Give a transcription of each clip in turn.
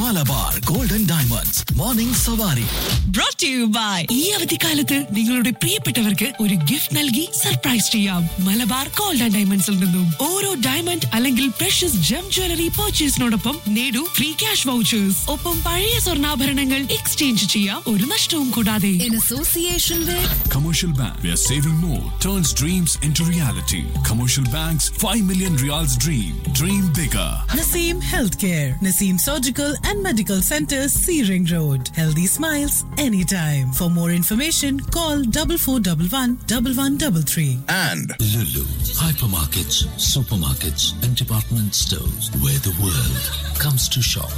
Malabar gold and diamonds morning സവാരി brought to you by ഈ അവധിക്കാലത്ത് നിങ്ങളുടെ പ്രിയപ്പെട്ടവർക്ക് ഒരു ഗിഫ്റ്റ് നൽകി സർപ്രൈസ് ചെയ്യാം മലബാർ ഗോൾഡ് ആൻഡ് ഡയമണ്ട്സിൽ നിന്നും ഓരോ ഡയമണ്ട് അല്ലെങ്കിൽ പ്രഷ്യസ് ജം ജ്വല്ലറി പർച്ചേസിനോടൊപ്പം നേടൂ ഫ്രീ ക്യാഷ് വൗച്ചേഴ്സ് ഒപ്പം പഴയ സ്വർണ്ണാഭരണങ്ങൾ എക്സ്ചേഞ്ച് ചെയ്യാം ഒരു നഷ്ടവും കൂടാതെ in association with Commercial Bank, where saving more turns dreams into reality. Commercial Bank's 5 million reals dream. Dream bigger. Naseem Healthcare, Naseem Surgical and Medical Center, Searing Road. Healthy smiles anytime. For more information, call double four double one double one double three. and Lulu, hypermarkets, supermarkets, and department stores where the world comes to shop.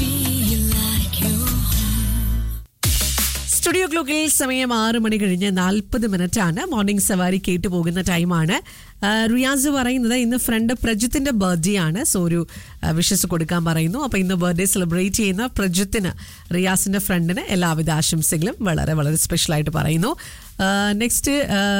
Studio ക്ലോക്കിൽ സമയം ആറ് മണി കഴിഞ്ഞ് നാൽപ്പത് minute ആണ് morning സവാരി കേട്ടു പോകുന്ന ടൈമാണ് ആ, റിയാസ് പറയുന്നത് ഇന്ന് ഫ്രണ്ട് പ്രജിത്തിന്റെ ബർത്ത്ഡേ ആണ് സോ ഒരു വിഷസ് കൊടുക്കാൻ പറയുന്നു അപ്പൊ ഇന്ന് ബർത്ത്ഡേ സെലിബ്രേറ്റ് ചെയ്യുന്ന പ്രജിത്തിന് റിയാസിന്റെ ഫ്രണ്ടിന് എല്ലാവിധ ആശംസകളും വളരെ വളരെ സ്പെഷ്യൽ ആയിട്ട് പറയുന്നു next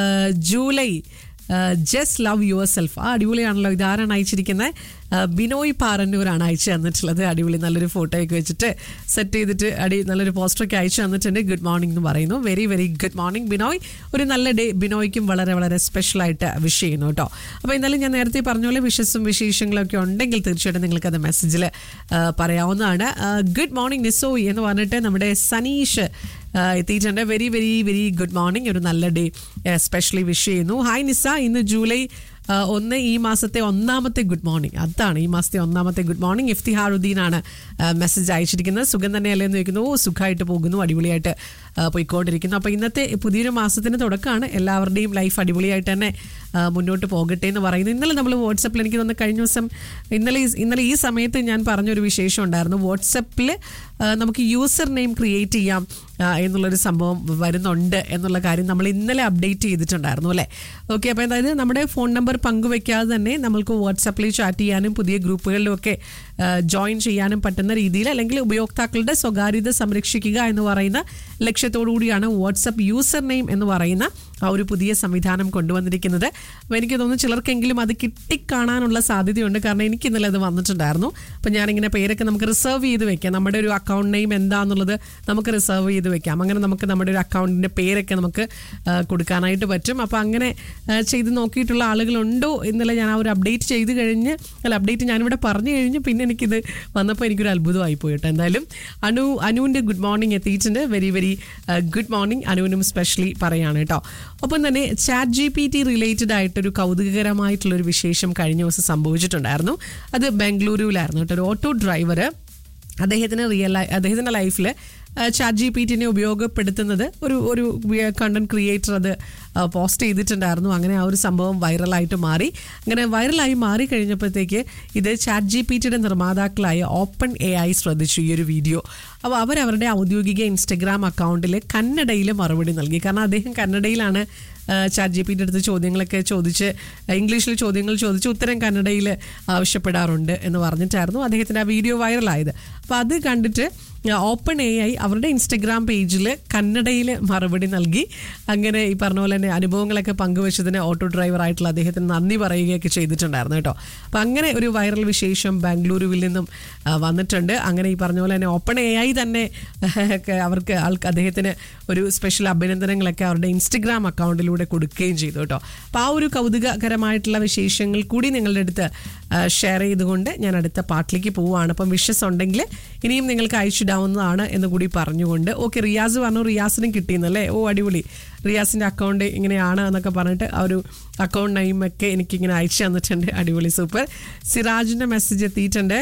July just love yourself ആ അടിപൊളിയാണല്ലോ ഇതാരാണ് അയച്ചിരിക്കുന്നത് ആ, ബിനോയ് പാറന്നൂരാണ് അയച്ചു തന്നിട്ടുള്ളത് അടിപൊളി നല്ലൊരു ഫോട്ടോ ഒക്കെ വെച്ചിട്ട് സെറ്റ് ചെയ്തിട്ട് അടി നല്ലൊരു പോസ്റ്ററൊക്കെ അയച്ചു തന്നിട്ടുണ്ട് ഗുഡ് മോർണിംഗ് എന്ന് പറയുന്നു very very good morning Binoy ഒരു നല്ല ഡേ ബിനോയ്ക്കും വളരെ വളരെ സ്പെഷ്യൽ ആയിട്ട് വിഷ് ചെയ്യുന്നു കേട്ടോ അപ്പോൾ എന്തായാലും ഞാൻ നേരത്തെ പറഞ്ഞ പോലെ വിഷസും വിശേഷങ്ങളും ഒക്കെ ഉണ്ടെങ്കിൽ തീർച്ചയായിട്ടും നിങ്ങൾക്കത് മെസ്സേജിൽ പറയാവുന്നതാണ് ഗുഡ് മോർണിംഗ് നിസോയി എന്ന് പറഞ്ഞിട്ട് നമ്മുടെ സനീഷ് ആ, എത്തിയിട്ടുണ്ട് very very very good morning ഒരു നല്ല ഡേ സ്പെഷ്യലി വിഷ് ചെയ്യുന്നു ഹായ് നിസ ഇന്ന് ജൂലൈ ആ, ഒന്ന് ഈ മാസത്തെ ഒന്നാമത്തെ ഗുഡ് മോർണിംഗ് അതാണ് ഈ മാസത്തെ ഒന്നാമത്തെ ഗുഡ് മോർണിംഗ് ഇഫ്തിഹാറുദ്ദീനാണ് മെസ്സേജ് അയച്ചിരിക്കുന്നത് സുഖം തന്നെയല്ലേ എന്ന് ചോദിക്കുന്നു ഓ സുഖമായിട്ട് പോകുന്നു അടിപൊളിയായിട്ട് ആ, പോയിക്കൊണ്ടിരിക്കുന്നു അപ്പോൾ ഇന്നത്തെ പുതിയൊരു മാസത്തിന് തുടക്കമാണ് എല്ലാവരുടെയും ലൈഫ് അടിപൊളിയായിട്ട് തന്നെ ആ, മുന്നോട്ട് പോകട്ടെ എന്ന് പറയുന്നു ഇന്നലെ നമ്മൾ വാട്സപ്പിൽ എനിക്ക് തോന്നുന്നു കഴിഞ്ഞ ദിവസം ഇന്നലെ ഈ- ഇന്നലെ ഈ സമയത്ത് ഞാൻ പറഞ്ഞൊരു വിശേഷം ഉണ്ടായിരുന്നു വാട്സപ്പിൽ നമുക്ക് യൂസർ നെയിം ക്രിയേറ്റ് ചെയ്യാം ആ, എന്നുള്ളൊരു സംഭവം വരുന്നുണ്ട് എന്നുള്ള കാര്യം നമ്മൾ ഇന്നലെ അപ്ഡേറ്റ് ചെയ്തിട്ടുണ്ടായിരുന്നു അല്ലേ ഓക്കെ അപ്പോൾ അതായത് നമ്മുടെ ഫോൺ നമ്പർ പങ്കുവെക്കാതെ തന്നെ നമ്മൾക്ക് വാട്സപ്പിൽ ചാറ്റ് ചെയ്യാനും പുതിയ ഗ്രൂപ്പുകളിലും ഒക്കെ ജോയിൻ ചെയ്യാനും പറ്റുന്ന രീതിയിൽ അല്ലെങ്കിൽ ഉപയോക്താക്കളുടെ സ്വകാര്യത സംരക്ഷിക്കുക എന്ന് പറയുന്ന ലക്ഷ്യത്തോടു കൂടിയാണ് വാട്സപ്പ് യൂസർ നെയിം എന്ന് പറയുന്ന ആ ഒരു പുതിയ സംവിധാനം കൊണ്ടുവന്നിരിക്കുന്നത് അപ്പോൾ എനിക്ക് തോന്നുന്നു ചിലർക്കെങ്കിലും അത് കിട്ടിക്കാണാനുള്ള സാധ്യതയുണ്ട് കാരണം എനിക്ക് ഇന്നലെ അത് വന്നിട്ടുണ്ടായിരുന്നു അപ്പോൾ ഞാനിങ്ങനെ പേരൊക്കെ നമുക്ക് റിസർവ് ചെയ്ത് വെക്കാം നമ്മുടെ ഒരു അക്കൗണ്ട് നെയിം എന്താണെന്നുള്ളത് നമുക്ക് റിസർവ് ചെയ്ത് വെക്കാം അങ്ങനെ നമുക്ക് നമ്മുടെ ഒരു അക്കൗണ്ടിൻ്റെ പേരൊക്കെ നമുക്ക് ആ, കൊടുക്കാനായിട്ട് പറ്റും അപ്പോൾ അങ്ങനെ ആ, ചെയ്ത് നോക്കിയിട്ടുള്ള ആളുകളുണ്ടോ ഇന്നലെ ഞാൻ ആ ഒരു അപ്ഡേറ്റ് ചെയ്ത് കഴിഞ്ഞ് അല്ല അപ്ഡേറ്റ് ഞാനിവിടെ പറഞ്ഞു കഴിഞ്ഞ് പിന്നെ എനിക്കിത് വന്നപ്പോൾ എനിക്കൊരു അത്ഭുതമായി പോയിട്ട് എന്തായാലും അനു അനുവിൻ്റെ ഗുഡ് മോർണിംഗ് എത്തിയിട്ടുണ്ട് വെരി വെരി ഗുഡ് മോർണിംഗ് അനുവിനും സ്പെഷ്യലി പറയാണ് കേട്ടോ ഒപ്പം തന്നെ chat G P T related ആയിട്ടൊരു കൗതുകകരമായിട്ടുള്ളൊരു വിശേഷം കഴിഞ്ഞ ദിവസം സംഭവിച്ചിട്ടുണ്ടായിരുന്നു അത് ബാംഗ്ലൂരുവിലായിരുന്നു കേട്ടോ ഒരു ഓട്ടോ ഡ്രൈവർ അദ്ദേഹത്തിന് റിയൽ അദ്ദേഹത്തിൻ്റെ ലൈഫിൽ ചാറ്റ് ജി പി ടിനെ ഉപയോഗപ്പെടുത്തുന്നത് ഒരു ഒരു കണ്ടന്റ് ക്രിയേറ്റർ അത് പോസ്റ്റ് ചെയ്തിട്ടുണ്ടായിരുന്നു അങ്ങനെ ആ ഒരു സംഭവം വൈറലായിട്ട് മാറി അങ്ങനെ വൈറലായി മാറി കഴിഞ്ഞപ്പോഴത്തേക്ക് ഇത് ചാറ്റ് ജി പി ടിയുടെ നിർമ്മാതാക്കളായ ഓപ്പൺ എ ഐ ശ്രദ്ധിച്ചു ഈ ഒരു വീഡിയോ അപ്പോൾ അവരവരുടെ ഔദ്യോഗിക ഇൻസ്റ്റഗ്രാം അക്കൗണ്ടിൽ കന്നഡയിൽ മറുപടി നൽകി കാരണം അദ്ദേഹം കന്നഡയിലാണ് ചാറ്റ് ജി പിയുടെ അടുത്ത് ചോദ്യങ്ങളൊക്കെ ചോദിച്ച് ഇംഗ്ലീഷിൽ ചോദ്യങ്ങൾ ചോദിച്ച് ഉത്തരം കന്നഡയിൽ ആവശ്യപ്പെടാറുണ്ട് എന്ന് പറഞ്ഞിട്ടായിരുന്നു അദ്ദേഹത്തിൻ്റെ ആ വീഡിയോ വൈറലായത് അപ്പോൾ അത് കണ്ടിട്ട് ഓപ്പൺ എ ഐ അവരുടെ ഇൻസ്റ്റഗ്രാം പേജിൽ കന്നഡയിൽ മറുപടി നൽകി അങ്ങനെ ഈ പറഞ്ഞ പോലെ തന്നെ അനുഭവങ്ങളൊക്കെ പങ്കുവച്ചതിന് ഓട്ടോ ഡ്രൈവർ ആയിട്ടുള്ള അദ്ദേഹത്തിന് നന്ദി പറയുകയൊക്കെ ചെയ്തിട്ടുണ്ടായിരുന്നു കേട്ടോ അപ്പം അങ്ങനെ ഒരു വൈറൽ വിശേഷം ബാംഗ്ലൂരുവിൽ നിന്നും ആ, വന്നിട്ടുണ്ട് അങ്ങനെ ഈ പറഞ്ഞ പോലെ തന്നെ ഓപ്പൺ എ ഐ തന്നെ ഒക്കെ അവർക്ക് ആൾക്ക് അദ്ദേഹത്തിന് ഒരു സ്പെഷ്യൽ അഭിനന്ദനങ്ങളൊക്കെ അവരുടെ ഇൻസ്റ്റഗ്രാം അക്കൗണ്ടിലൂടെ കൊടുക്കുകയും ചെയ്തു കേട്ടോ അപ്പോൾ ആ ഒരു കൗതുകകരമായിട്ടുള്ള വിശേഷങ്ങൾ കൂടി നിങ്ങളുടെ അടുത്ത് ഷെയർ ചെയ്തുകൊണ്ട് ഞാൻ അടുത്ത പാട്ടിലേക്ക് പോവുകയാണ് അപ്പം വിഷസ് ഉണ്ടെങ്കിൽ ഇനിയും നിങ്ങൾക്ക് അയച്ചിടാവുന്നതാണ് എന്ന് കൂടി പറഞ്ഞുകൊണ്ട് ഓക്കെ റിയാസ് പറഞ്ഞു റിയാസിനും കിട്ടിയെന്നല്ലേ ഓ അടിപൊളി റിയാസിൻ്റെ അക്കൗണ്ട് ഇങ്ങനെയാണ് എന്നൊക്കെ പറഞ്ഞിട്ട് ആ ഒരു അക്കൗണ്ട് നെയിമൊക്കെ എനിക്കിങ്ങനെ അയച്ചു തന്നിട്ടുണ്ട് അടിപൊളി സൂപ്പർ സിറാജിൻ്റെ മെസ്സേജ് എത്തിയിട്ടുണ്ട്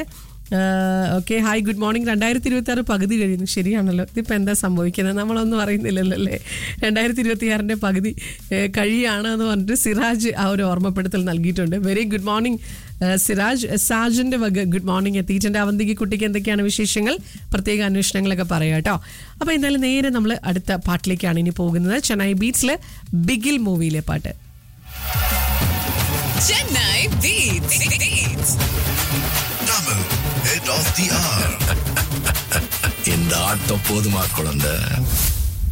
ഓക്കെ ഹായ് ഗുഡ് മോർണിംഗ് രണ്ടായിരത്തി ഇരുപത്തി ആറ് പകുതി കഴിയുന്നു ശരിയാണല്ലോ ഇതിപ്പോൾ എന്താ സംഭവിക്കുന്നത് നമ്മളൊന്നും അറിയുന്നില്ലല്ലോ അല്ലേ രണ്ടായിരത്തി ഇരുപത്തി ആറിൻ്റെ പകുതി ഏഹ്, കഴിയാണ് എന്ന് പറഞ്ഞിട്ട് സിറാജ് ആ ഒരു ഓർമ്മപ്പെടുത്തൽ നൽകിയിട്ടുണ്ട് വെരി ഗുഡ് മോർണിംഗ് ഏഹ്, സിറാജ് സാജിൻ്റെ വക ഗുഡ് മോർണിംഗ് എത്തിയിട്ടുണ്ട് അവന്തിക്ക് കുട്ടിക്ക് എന്തൊക്കെയാണ് വിശേഷങ്ങൾ പ്രത്യേക അന്വേഷണങ്ങളൊക്കെ പറയാം കേട്ടോ അപ്പോൾ എന്തായാലും നേരെ നമ്മൾ അടുത്ത പാട്ടിലേക്കാണ് ഇനി പോകുന്നത് ചെന്നൈ ബീച്ചിൽ ബിഗിൽ മൂവിയിലെ പാട്ട് Chennai Beats. Beats. double head of the hour இந்த ஆட்டம் போதுமா குழந்தை